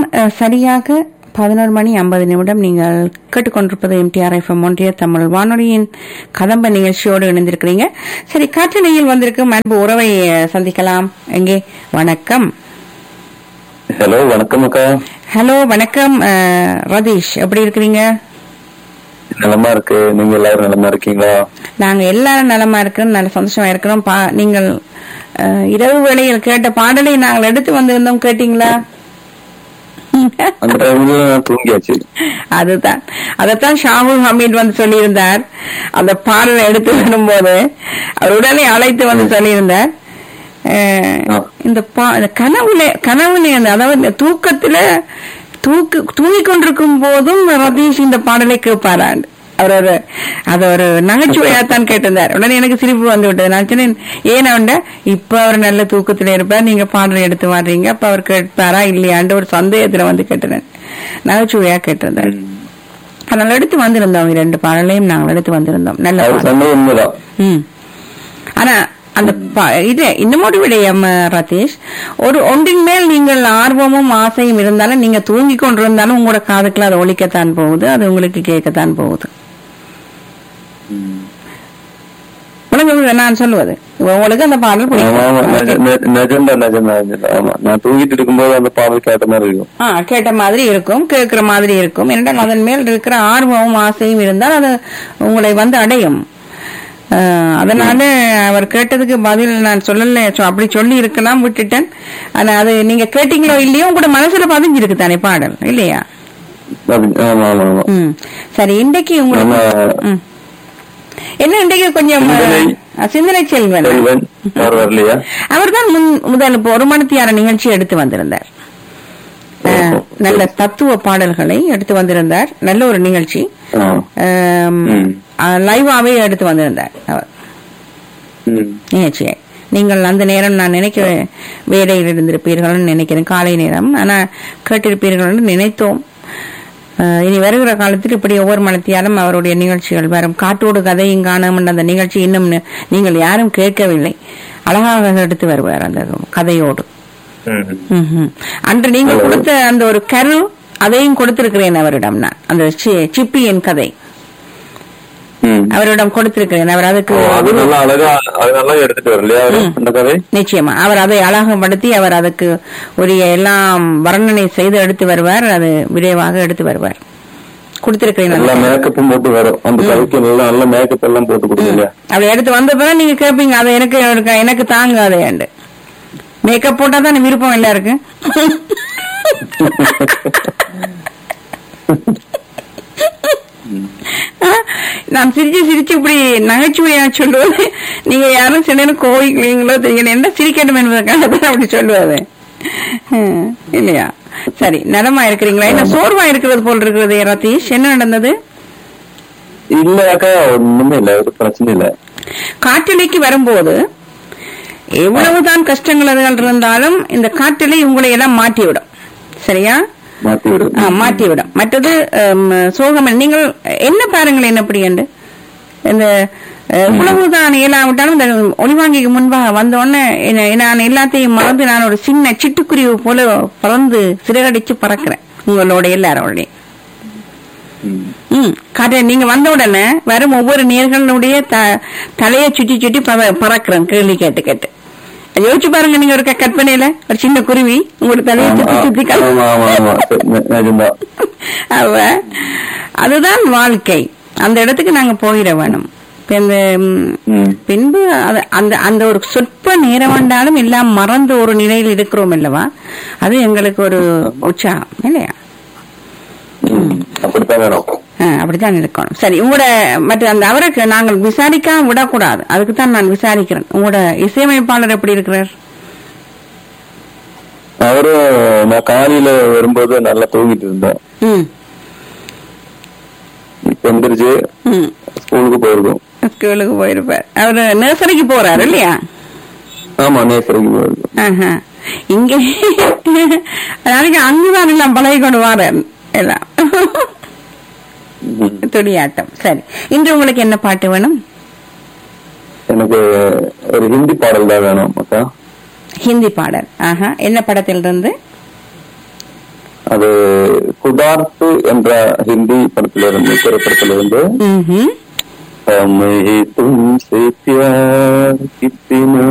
அஹ், சரியாக பதினோரு மணி ஐம்பது நிமிடம் நீங்கள் கேட்டுக்கொண்டிருப்பது எம்டிஆர் எஃப்எம் ஒன்றிய தமிழ் வானொலியின் கதம்ப நிகழ்ச்சியோடு இணைந்திருக்கிறீங்க சரி காற்றலையில் வந்திருக்கும் அன்பு உறவை அஹ், சந்திக்கலாம் எங்கே வணக்கம் ஹலோ வணக்கம் அக்கா ஹலோ வணக்கம் அஹ், ரதீஷ் எப்படி இருக்கிறீங்க நலமா இருக்கு நீங்க எல்லாரும் நலமா இருக்கீங்களா நாங்க எல்லாரும் நலமா இருக்கிறோம் நல்ல சந்தோஷமா இருக்கிறோம் பா- நீங்கள் அஹ், இரவு வேளையில் கேட்ட பாடலை நாங்கள் எடுத்து வந்திருந்தோம் கேட்டீங்களா அந்த டைம்ல நான் தூங்கியாச்சு அதுதான் அதத்தான் ஷாகுல் ஹமீத் வந்து சொல்லியிருந்தார் அந்த பாடலை எடுத்து வரும்போது அவர் உடனே அழைத்து வந்து சொல்லியிருந்தார் அஹ், ஆ. இந்த பா- இந்த கனவுல கனவுல அந்த அதாவது இந்த தூக்கத்துல தூக்கு தூங்கிக் கொண்டிருக்கும் போதும் ரதீஷ் இந்த பாடலை கேட்பாரான் அவர் ஒரு அது ஒரு நகைச்சுவையாத்தான் கேட்டிருந்தார் உடனே எனக்கு சிரிப்பு வந்து விட்டது நான் சொன்னேன் ஏன்னா இப்ப அவர் நல்ல தூக்கத்துல இருப்பார் நீங்க பாடலை எடுத்து வர்றீங்க அப்ப அவர் கேட்பாரா இல்லையாண்டு ஒரு சந்தேகத்துல வந்து கேட்டேன் நகைச்சுவையா கேட்டிருந்தார் அதனால எடுத்து வந்திருந்தோம் இரண்டு பாடலையும் நாங்கள் எடுத்து வந்திருந்தோம் நல்ல அவர் பாடல் சொன்னது உண்மைதான் ம். ஆனா அந்த ப- இது இன்னமொரு விடயம் அஹ், ரதீஷ் ஒரு ஒன்றின் மேல் நீங்கள் ஆர்வமும் ஆசையும் இருந்தாலும் நீங்க தூங்கி கொண்டிருந்தாலும் உங்களோட காதுக்குள்ள அது ஒழிக்கத்தான் போகுது அது உங்களுக்கு கேட்கத்தான் போகுது விளங்குது நான் சொல்லுவது உங்களுக்கு அந்த பாடல் ஆமா ஆமா நிஜ- பிடிக்கும் நெ- நிஜம்தான் நிஜம்தான் நிஜம்தான். ஆமா நான் தூங்கிட்டு இருக்கும்போது அந்த பாடல் கேட்ட மாதிரி இருக்கும் ஆ கேட்ட மாதிரி இருக்கும் கேட்கிற மாதிரி இருக்கும் என்றால் அதன் மேல் இருக்கிற ஆர்வமும் ஆசையும் இருந்தால் அது உங்களை வந்து அடையும் அஹ், அதனால அவர் கேட்டதுக்கு பதில் நான் சொல்லல சொ- அப்படி சொல்லி இருக்கலாம் விட்டுட்டேன் ஆனா அது நீங்க கேட்டீங்களோ இல்லையோ உங்களோட மனசுல பதிஞ்சிருக்கு தானே பாடல் இல்லையா அது- ஆமா ஆமா ஆமா ம் சரி இன்றைக்கு உங்களுக்கு நம்ம ம். என்ன இன்றைக்கு கொஞ்சம் சிந்தனை. அஹ், சிந்தனை செல்வன் செல்வன் அவர் வரலையா அவர்தான் முன் முதல் இப்போ ஒரு மணித்தியார நிகழ்ச்சி எடுத்து வந்திருந்தார் அஹ், நல்ல தத்துவ பாடல்களை எடுத்து வந்திருந்தார் நல்ல ஒரு நிகழ்ச்சி ஆ. ஆம், ம். அஹ், லைவாவே எடுத்து வந்திருந்தார் அவர் ம். நிகழ்ச்சியை நீங்கள் அந்த நேரம் நான் நினைக்க வேலையில் இருந்திருப்பீர்கள்னு நினைக்கிறேன் காலை நேரம் ஆனா கேட்டிருப்பீர்கள் நினைத்தோம் அஹ், இனி வருகிற காலத்தில் இப்படி ஒவ்வொரு மனத்தியாலும் அவருடைய நிகழ்ச்சிகள் வரும் காட்டோடு கதையும் காணும் என்ற அந்த நிகழ்ச்சி இன்னும் நி- நீங்கள் யாரும் கேட்கவில்லை அழகாக எடுத்து வருவார் அந்த கதையோடு ம். ம்ஹும். அன்று நீங்க கொடுத்த அந்த ஒரு கரு அதையும் கொடுத்திருக்கிறேன் அவரிடம் நான் அந்த சி- சிப்பியின் கதை ம். அவரிடம் கொடுத்திருக்கிறேன் அவர் அதுக்கு ஓ, அது நல்லா அழகா அது நல்லா எடுத்துட்டு வரலையா அவரு அந்த கதை நிச்சயமா அவர் அதை அழகுபடுத்தி அவர் அதுக்கு உரிய எல்லாம் வர்ணனை செய்து எடுத்து வருவார் அது விரைவாக எடுத்து வருவார் கொடுத்திருக்கிறேன் நல்லா அந்த- மேக்கப்பும் போட்டு வரும் அந்த கதைக்கு நல்லா நல்ல மேக்கப் எல்லாம் போட்டு கொடுங்க இல்லையா அப்படி எடுத்து வந்த பிறகு நீங்க கேட்பீங்க அதை எனக்கு எனக்கு- எனக்கு தாங்காது ஏண்டு மேக்கப் போட்டா தான் விருப்பம் எல்லாருக்கு நான் சிரிச்சு சிரிச்சு இப்படி நகைச்சுவையா சொல்லுவது நீங்க யாரும் சில நேரம் கோவிக்கிறீங்களோ தெரியல என்ன சிரிக்கட்டும் என்பதற்காக தான் அப்படி சொல்லுவது ஹம், இல்லையா சரி நலமா இருக்கிறீங்களா என்ன சோர்வா இருக்கிறது போல் இருக்கிறது ரதீஷ் என்ன நடந்தது இல்ல அக்கா ஒண்ணுமே இல்ல ஒரு பிரச்சனை இல்ல காற்றலைக்கு வரும்போது எவ்வளவுதான் கஷ்டங்கள் அதுகள் இருந்தாலும் இந்த காற்றலை உங்களை எல்லாம் மாற்றிவிடும் சரியா மாத்தி விடும் ஆ, மாற்றிவிடும் மற்றது ஹம், சோகம் நீங்கள் என்ன பாருங்களேன் எப்படி என்று இந்த அஹ், இவ்வளவுதான் இயலாவிட்டாலும் இந்த ஒளிவாங்கிக்கு முன்பாக வந்த உடனே என்ன- நான் எல்லாத்தையும் மறந்து நான் ஒரு சின்ன சிட்டுக்குருவி போல பறந்து சிறகடிச்சு பறக்கிறேன் உங்களோட எல்லாரோடைய ம். ம் காட்டு நீங்க வந்த உடனே வரும் ஒவ்வொரு நேர்களுடைய த- தலையை சுற்றி சுற்றி பற- பறக்கிறேன் கேள்வி கேட்டு கேட்டு யோசிச்சு பாருங்க நீங்க ஒரு க- கற்பனையில ஒரு சின்ன குருவி உங்களோட தலையை சுத்தி சுத்தி க- ஆமா ஆமா ஆமா சரி, நி- நிஜம்தான் அவ அதுதான் வாழ்க்கை அந்த இடத்துக்கு நாங்க போயிட வேணும் இப்ப இந்த ம், ம். பின்பு அது- அந்த அந்த ஒரு சொற்ப நேரம் வந்தாலும் எல்லாம் மறந்து ஒரு நிலையில் இருக்கிறோம் அல்லவா அது எங்களுக்கு ஒரு உற்சாகம் இல்லையா ம். அப்படித்தான் வேணும் ஆ, அப்படித்தான் இருக்கணும் சரி உங்களோட மற்ற அந்த அவருக்கு நாங்கள் விசாரிக்காம விடக்கூடாது அதுக்கு தான் நான் விசாரிக்கிறேன் உங்களோட இசையமைப்பாளர் எப்படி இருக்கிறார் அவரும் நான் காலையில வரும்போது நல்லா தூங்கிட்டு இருந்தேன் ம் இப்ப எந்திரிச்சு ம் ஸ்கூலுக்கு போயிருக்கோம் ஸ்கூலுக்கு போயிருப்பார் அவர் நர்சரிக்கு போறாரு இல்லையா ஆமா நேசரிக்கு போயிருக்கோம் ஆஹா. இங்க நாளைக்கு அங்குதான் எல்லாம் பழகி கொண்டு வாரேன் எல்லாம் ம். துடியாட்டம் சரி இன்று உங்களுக்கு என்ன பாட்டு வேணும் எனக்கு ஒரு ஹிந்தி பாடல் தான் வேணும் அக்கா ஹிந்தி பாடல் ஆஹா என்ன படத்திலிருந்து அது குடார்த்து என்ற ஹிந்தி படத்திலிருந்து திரைப்படத்திலிருந்து ம்ஹும். हमें तुमसे प्यार कितना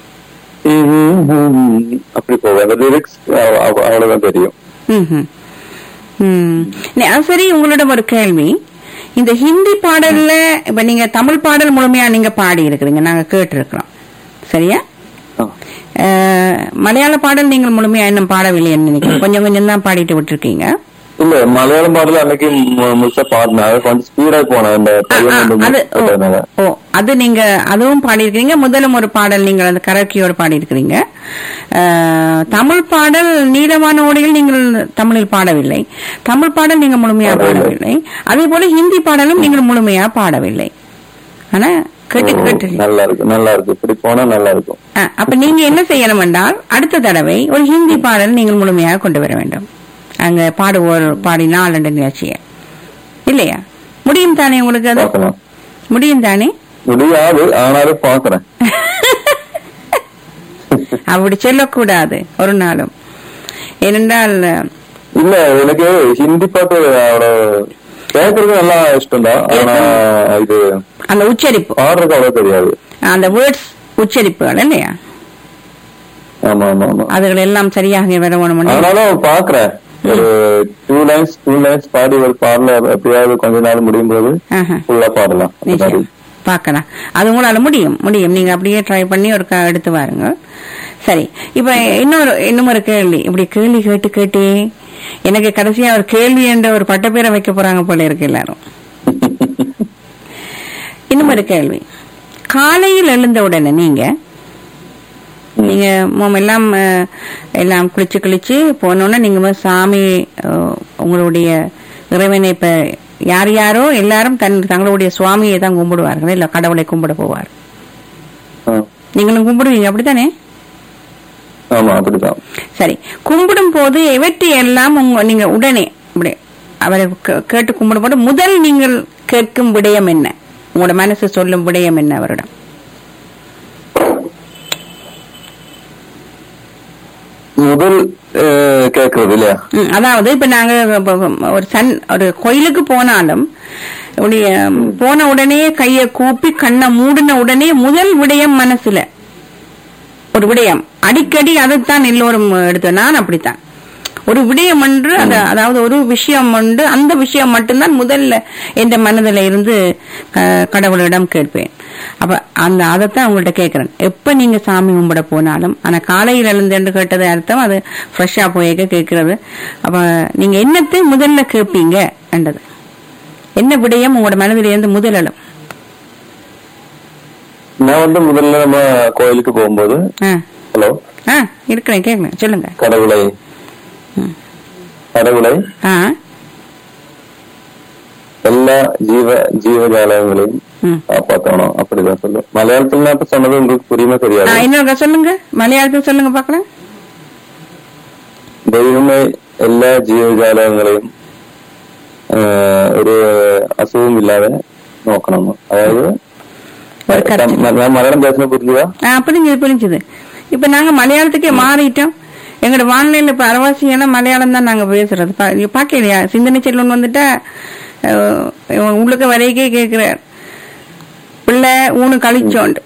அப்படி போகும் அந்த லிரிக்ஸ் அவ்வளவுதான் தெரியும் ம்ஹும். ம். நே- அது சரி உங்களிடம் ஒரு கேள்வி இந்த ஹிந்தி பாடல்ல இப்ப நீங்க தமிழ் பாடல் முழுமையா நீங்க பாடி இருக்கிறீங்க நாங்க கேட்டிருக்கிறோம் சரியா ஆ. அஹ், மலையாள பாடல் நீங்கள் முழுமையா இன்னும் பாடவில்லைன்னு நினைக்கிறேன் கொஞ்சம் கொஞ்சம் தான் பாடிட்டு விட்டுருக்கீங்க இல்ல மலையாளம் பாடல அன்னைக்கு மு- முழுசா பாடினேன் அது கொஞ்சம் ஸ்பீடா போனேன் இந்த ஆ, பையன் ஆ, வந்து அது ஓ, போட்டதுனால. ஓ அது நீங்க அதுவும் பாடியிருக்கிறீங்க முதலும் ஒரு பாடல் நீங்கள் அந்த கரக்கியோடு பாடியிருக்கிறீங்க அஹ், தமிழ் பாடல் நீளமான ஓடிகள் நீங்கள் தமிழில் பாடவில்லை தமிழ் பாடல் நீங்க முழுமையா பாடவில்லை. பாடவில்லை அதே போல ஹிந்தி பாடலும் நீங்கள் முழுமையா பாடவில்லை ஆனா கேட்டு ஓ, கேட்டு நல்லா இருக்கு நல்லா இருக்கு இப்படி போனா நல்லா இருக்கும் ஆ, அப்ப நீங்க என்ன செய்யணும் என்றால் அடுத்த தடவை ஒரு ஹிந்தி பாடல் நீங்கள் முழுமையாக கொண்டு வர வேண்டும் அங்க பாடுவோர் பாடினால் என்ற நிகழ்ச்சியை இல்லையா முடியும் தானே உங்களுக்கு அது பார்க்கலாம் முடியும் தானே முடியாது ஆனாலும் பாக்குறேன் அப்படி சொல்லக்கூடாது ஒரு நாளும் ஏனென்றால் இல்ல எனக்கு ஹிந்தி பாட்டு அவ்வளவு கேட்கறது நல்லா இஷ்டம் தான் ஆனா இது அந்த உச்சரிப்பு பாடுறது அவ்வளவு தெரியாது அந்த வேர்ட்ஸ் உச்சரிப்புகள் இல்லையா ஆமா ஆமா ஆமா அதுகள் எல்லாம் சரியாக வர வேணும் ஆனாலும் பாக்குறேன் ஒரு டூ லைன்ஸ் டூ லைன்ஸ் பாடி ஒரு பாடல எப்படியாவது கொஞ்ச நாள் முடியும் போது ஆஹா. ஃபுல்லா பாடலாம் அந்த மாதிரி. நிச்சயம் பார்க்கலாம் அது உங்களால முடியும் முடியும் நீங்க அப்படியே ட்ரை பண்ணி ஒரு க- எடுத்து பாருங்க சரி இப்ப இன்னொரு இன்னும் ஒரு கேள்வி இப்படி கேள்வி கேட்டு கேட்டே எனக்கு கடைசியா ஒரு கேள்வி என்ற ஒரு பட்டப்பேரை வைக்க போறாங்க போல இருக்கு எல்லாரும் இன்னும் ஒரு கேள்வி காலையில் எழுந்த உடனே நீங்க நீங்க மொம் எல்லாம் அஹ், எல்லாம் குளிச்சு குளிச்சு போனோன்னே நீங்க வந்து சாமி அஹ், உங்களுடைய இறைவனை இப்ப யார் யாரோ எல்லாரும் தன் தங்களுடைய சுவாமியை தான் கும்பிடுவார்கள் இல்ல கடவுளை கும்பிட போவார் ஆ. நீங்களும் கும்பிடுவீங்க அப்படித்தானே ஆமா அப்படிதான் சரி கும்பிடும் போது எவற்றை எல்லாம் உங்க நீங்க உடனே இப்படி அவரை கே- கேட்டு கும்பிடும் போது முதல் நீங்கள் கேட்கும் விடயம் என்ன உங்களோட மனசு சொல்லும் விடயம் என்ன அவரிடம் முதல் அஹ், கேக்குறது இல்லையா ம், அதாவது இப்ப நாங்க இப்ப ஒரு சன் ஒரு கோயிலுக்கு போனாலும் இப்படி ம், போன உடனே கைய கூப்பி கண்ணை மூடின உடனே முதல் விடயம் மனசுல ஒரு விடயம் அடிக்கடி அதைத்தான் எல்லோரும் எடுத்தோம் நான் அப்படித்தான் ஒரு விடயம் ஒன்று அது அதாவது ஒரு விஷயம் உண்டு அந்த விஷயம் மட்டும்தான் முதல்ல எந்த மனதில இருந்து க- கடவுளிடம் கேட்பேன் அப்ப அந்த அதைத்தான் உங்கள்ட்ட கேட்கிறேன் எப்ப நீங்க சாமி கும்பிட போனாலும் ஆனா காலையில் எழுந்து கேட்டது அர்த்தம் அது ஃப்ரெஷ்ஷா போயக்க கேட்கிறது அப்ப நீங்க என்னத்தை முதல்ல கேட்பீங்க என்றது என்ன விடயம் உங்களோட மனதில இருந்து முதல் எழும் நான் வந்து முதல்ல நம்ம கோயிலுக்கு போகும்போது ஆ ஹலோ ஆ இருக்கிறேன் கேட்கிறேன் சொல்லுங்க கடவுளை கடவுளை ஆ எல்லா ஜீவ ஜீவஜாலங்களையும் ம் காப்பாற்றணும் அப்படிதான் சொல்லு மலையாளத்துல நான் இப்ப சொன்னது உங்களுக்கு புரியுமா ஆ, தெரியாது இன்னொருக்கா சொல்லுங்க மலையாளத்தில் சொல்லுங்க பாக்கலாம் ദൈവമേ എല്ലാ ജീവജാലങ്ങളെയും ആഹ്, ഒരു അസുഖമില്ലാതെ നോക്കണം അതായത് ஒரு கருத்து ഞാൻ മലയാളം പേசுന്ന പുരിഞ്ഞതാ ஆ, புரிஞ்சுது புரிஞ்சுது இப்ப நாங்க மலையாளத்துக்கே மாறிட்டோம் எங்களோட வானிலையில இப்ப அரவாசி எல்லாம் மலையாளம் தான் நாங்க பேசுறது பா- நீங்க பாக்கலையா சிந்தனை செல்வன் வந்துட்டா அஹ், இவன் உள்ளுக்க வரைக்கே கேக்குறார் பிள்ளை ஊனு கழிச்சோண்டு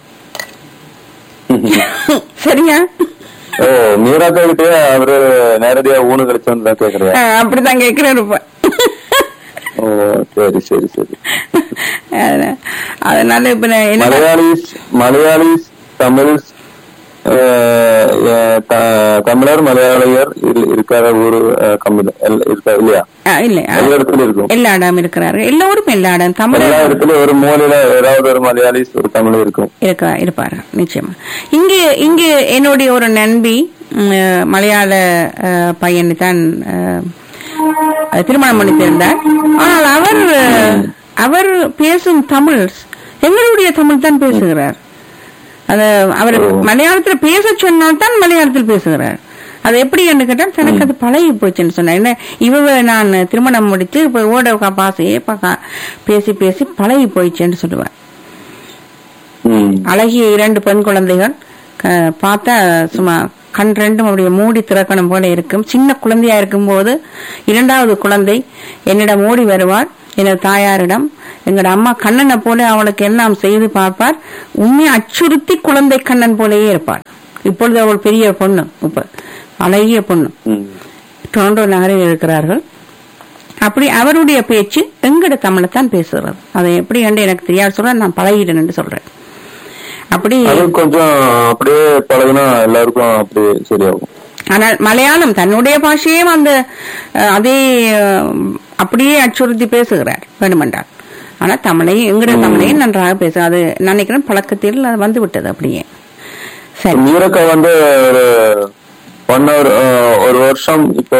சரியா ഓ മീറാക്ക കിട്ടിയ അവര് നേരത്തെ ഊണ് കളിച്ചോണ്ടാ കേக்குறியா ஆ, அப்படிதான் கேக்குறாரு இப்ப ഓ ശരി ശരി ശരി அதனால- அதனால இப்ப நான் என்ன മലയാളീസ് മലയാളീസ് തമിഴ്സ് ஆஹ், ஆஹ், த- தமிழர் மலையாளியர் இரு- இருக்காத ஊரு ஆஹ், கம்மி தான். எல்- இருக்கா இல்லையா ஆ, இல்லை ஆ, எல்லா இடத்துலயும் இருக்கும் எல்லா இடம் இருக்கிறார்கள் எல்லோரும் எல்லா இடம் எல்லா தமிழ் இடத்துலயும் ஒரு மூலையில ஏதாவது ஒரு மலையாளிஸ் ஒரு தமிழ் இருக்கும் இருக்கா இருப்பார்கள் நிச்சயமா இங்கு இங்கு என்னுடைய ஒரு நண்பி ம், அஹ், மலையாள அஹ், பையனை தான் அஹ், அஹ், திருமணம் பண்ணித்திருந்தார் ஆனால் அவர் அஹ், அவர் பேசும் தமிழ் எங்களுடைய தமிழ் தான் பேசுகிறார் அது அவர் ஓ. மலையாளத்துல பேச சொன்னால் தான் மலையாளத்தில் பேசுகிறார் அது எப்படி என்று கேட்டால் எனக்கு அது பழகி போச்சுன்னு சொன்னேன் என்ன இவ நான் திருமணம் முடிச்சு இப்ப ஓட பாசையே பா- பேசி பேசி பழகி போயிடுச்சுன்னு சொல்லுவார் ம். அழகிய இரண்டு பெண் குழந்தைகள் க- பார்த்தா சும்மா கண் ரெண்டும் அப்படியே மூடி திறக்கணும் போல இருக்கும் சின்ன குழந்தையா இருக்கும்போது இரண்டாவது குழந்தை என்னிடம் ஓடி வருவார் எனது தாயாரிடம் எங்கட அம்மா கண்ணனை போல அவளுக்கு எல்லாம் செய்து பார்ப்பார் உண்மையை அச்சுறுத்தி குழந்தை கண்ணன் போலயே இருப்பார் இப்பொழுது அவள் பெரிய பொண்ணு இப்ப அழகிய பொண்ணு ம். டொரண்டோ நகரில் இருக்கிறார்கள் அப்படி அவருடைய பேச்சு எங்கட தமிழைத்தான் பேசுகிறது அதை எப்படி என்று எனக்கு தெரியாது சொல்ல நான் பழகிட்டேன் என்று சொல்றேன் அப்படி அது கொஞ்சம் அப்படியே பழகினா எல்லாருக்கும் அப்படியே சரியாகும் ஆனால் மலையாளம் தன்னுடைய பாஷையும் அந்த அஹ், அதே அஹ், அப்படியே அச்சுறுத்தி பேசுகிறார் வேணுமென்றார் ஆனா தமிழையும் எங்கட தமிழையும் நன்றாக பேச அது நான் நினைக்கிறேன் பழக்கத்தில் அது வந்து விட்டது அப்படியே சரி மீரக்கா வந்து ஒரு ஒன் ஹவர் ஒரு வருஷம் இப்போ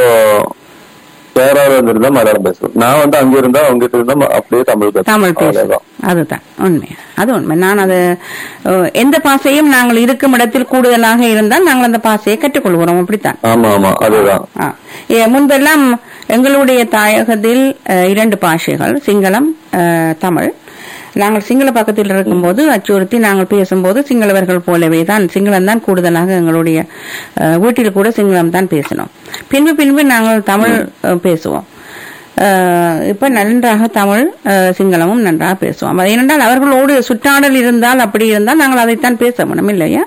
கேரளால இருந்திருந்தா மலையாளம் பேசுவேன் நான் வந்து அங்க இருந்தா அவங்க இருந்தா ம- அப்படியே தமிழ் பேசுவேன் தமிழ் பேச அவ்வளவுதான். அதுதான் உண்மை அது உண்மை நான் அது அஹ், எந்த பாசையும் நாங்கள் இருக்கும் இடத்தில் கூடுதலாக இருந்தால் நாங்கள் அந்த பாசையை கற்றுக்கொள்கிறோம் அப்படித்தான் ஆமா ஆமா அதுதான் ஆ. ஏ, முன்பெல்லாம் எங்களுடைய தாயகத்தில் அஹ், இரண்டு பாஷைகள் சிங்களம் அஹ், தமிழ் நாங்கள் சிங்கள பக்கத்தில் இருக்கும்போது அச்சுறுத்தி நாங்கள் பேசும்போது சிங்களவர்கள் போலவே தான் சிங்களம் தான் கூடுதலாக எங்களுடைய அஹ், வீட்டில் கூட சிங்களம் தான் பேசினோம் பின்பு பின்பு நாங்கள் தமிழ் அஹ், பேசுவோம் அஹ், இப்ப நன்றாக தமிழ் அஹ், சிங்களமும் நன்றாக பேசுவோம் அது ஏனென்றால் அவர்களோடு சுற்றாடல் இருந்தால் அப்படி இருந்தால் நாங்கள் அதைத்தான் பேச வேணும் இல்லையா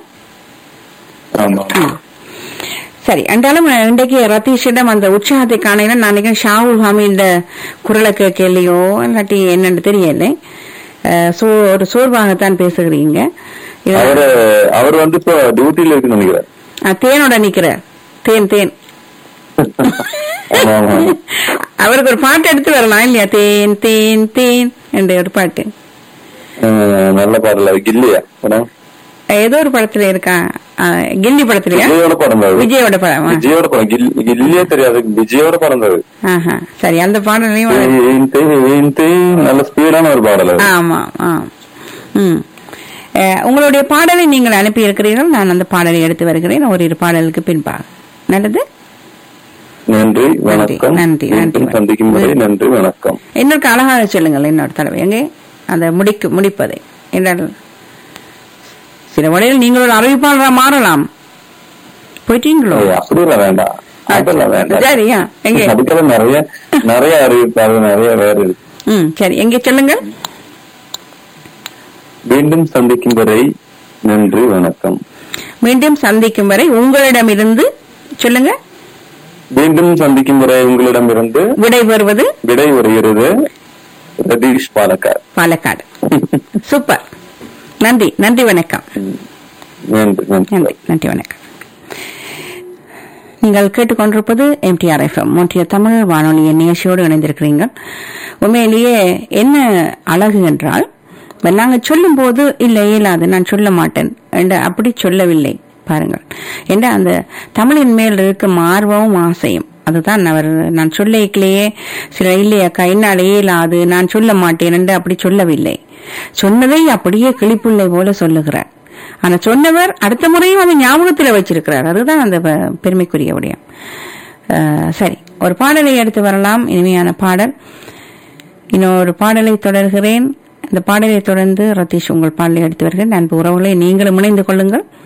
ஆமா சரி என்றாலும் இன்றைக்கு ரதீஷிடம் அந்த உற்சாகத்தை காணையில நான் நினைக்கிறேன் ஷாவுல் ஹமீட குரலை கேட்கலையோ இல்லாட்டி என்னன்னு தெரியல அஹ், சோ ஒரு சோர்வாகத்தான் பேசுகிறீங்க இது- அவரு அவர் வந்து இப்போ டியூட்டில இருக்குன்னு நினைக்கிறேன் அஹ், தேனோட நிக்கிறார் தேன் தேன் ஆமா ஆமா அவருக்கு ஒரு பாட்டு எடுத்து வரலாம் இல்லையா தேன் தேன் தேன் என்ற ஒரு பாட்டு அஹ் நல்ல பாடல கில்லியா படம் ஏதோ ஒரு படத்துல இருக்கா அஹ், கில்லி படத்துலயா விஜயோட படம் தான் அது. விஜயோட படம் விஜயோட படம் கில்- கில்லியே தெரியாது விஜயோட படம் தான் அது. ஆஹா சரி அந்த பாடலையும் தேன், தேன், தேன். நல்ல ஸ்பீடான ஒரு பாடல் அது. ஆமா ஆ ம் அஹ், உங்களுடைய பாடலை நீங்கள் அனுப்பி இருக்கிறீர்கள் நான் அந்த பாடலை எடுத்து வருகிறேன் ஒரு இரு பாடலுக்கு பின்பாக நல்லது நன்றி வணக்கம் நன்றி, நன்றி. மீண்டும் சந்திக்கும் வரை நன்றி வணக்கம் இன்னொரு அழகாக சொல்லுங்கள் இன்னொரு தடவை எங்கே அந்த முடிக்கு முடிப்பதை என்றால் சில வழியில் நீங்கள் ஒரு அறிவிப்பாளராக மாறலாம் போயிட்டீங்களோ ஏய், அப்படியெல்லாம் வேண்டாம் அதெல்லாம் வேண்டாம் சரியா எங்கே அதுக்கெல்லாம் நிறைய நிறைய அறிவிப்பாரு நிறைய வேற இருக்கு ம் சரி எங்கே சொல்லுங்கள் மீண்டும் சந்திக்கும் வரை நன்றி வணக்கம் மீண்டும் சந்திக்கும் வரை உங்களிடமிருந்து சொல்லுங்க மீண்டும் சந்திக்கும் வரை உங்களிடமிருந்து விடைபெறுவது விடை வருகிறது ரதீஷ் பாலக்கார் பாலக்காடு சூப்பர் நன்றி நன்றி வணக்கம் நன்றி நன்றி நன்றி நன்றி வணக்கம் நீங்கள் கேட்டுக்கொண்டிருப்பது எம்டிஆர் எஃப்எம் ஒன்றிய தமிழ் வானொலியின் நிகழ்ச்சியோடு இணைந்திருக்கிறீர்கள் உண்மையிலேயே என்ன அழகு என்றால் நாங்கள் சொல்லும் போது இல்லை இயலாது நான் சொல்ல மாட்டேன் என்று அப்படி சொல்லவில்லை பாருங்கள் என்ற அந்த தமிழின் மேல் இருக்கும் ஆர்வமும் ஆசையும் அதுதான் அவர் நான் சொல்லிக்கலையே சில இல்லையாக்கா என்னால் இயலாது நான் சொல்ல மாட்டேன் என்று அப்படி சொல்லவில்லை சொன்னதை அப்படியே கிளிப்புள்ளை போல சொல்லுகிறார் ஆனா சொன்னவர் அடுத்த முறையும் அதை ஞாபகத்துல வச்சிருக்கிறார் அதுதான் அந்த பெ- பெருமைக்குரிய விடயம் அஹ், சரி ஒரு பாடலை எடுத்து வரலாம் இனிமையான பாடல் இன்னொரு பாடலை தொடர்கிறேன் இந்த பாடலை தொடர்ந்து ரதீஷ் உங்கள் பாடலை எடுத்து வருகிறேன் அன்பு உறவுகளை நீங்களும் இணைந்து கொள்ளுங்கள்